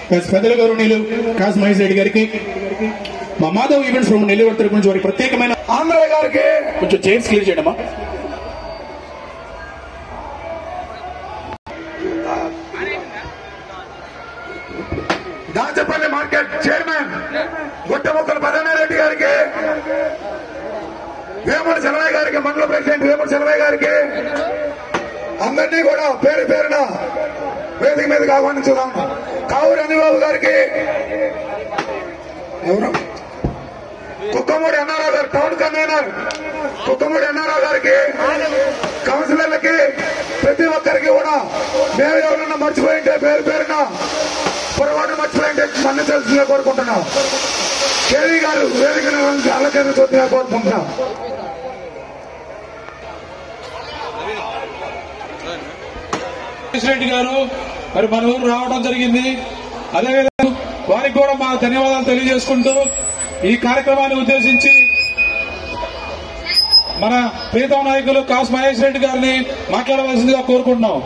cos పెద్దల గౌరవనీయులు cos Mahesh Reddy గారికి మా మాధవ్ ఈవెంట్స్ ఫ్రమ్ నెల్లూరు తరపు నుంచి వారికి ప్రత్యేకమైన ఆంధ్ర గారికి కొంచెం చైర్స్ క్లియర్ చేయడమా దాచపల్లి మార్కెట్ చైర్మన్ గుట్టముక్కల పదనారెడ్డి గారికి వేముడు సెలవయ్య గారికి మండల ప్రెసిడెంట్ వేముడు సెలవయ్య గారికి అందరినీ కూడా పేరు పేరున వేదిక మీదకి ఆహ్వానించుదాం కావూరి అనిబాబు గారికి ఎవరు కుక్కమూడి అన్నారావు గారు టౌన్ కన్వీనర్ కుక్కమూడి అన్నారావు గారికి కౌన్సిలర్లకి ప్రతి ఒక్కరికి కూడా మేము ఎవరన్నా మర్చిపోయింటే పేరు పేరున పొరపాటు మర్చిపోయింటే మన్నించాల్సిందిగా కోరుకుంటున్నాం కేవీ గారు వేదిక అల్లకేంద్ర కోరుకుంటున్నాం రెడ్డి గారు మరి మన ఊరు రావడం జరిగింది అదేవిధంగా వారికి కూడా మా ధన్యవాదాలు తెలియజేసుకుంటూ ఈ కార్యక్రమాన్ని ఉద్దేశించి మన ప్రీతం నాయకులు కాస్ మహేష్ రెడ్డి గారిని మాట్లాడవలసిందిగా కోరుకుంటున్నాం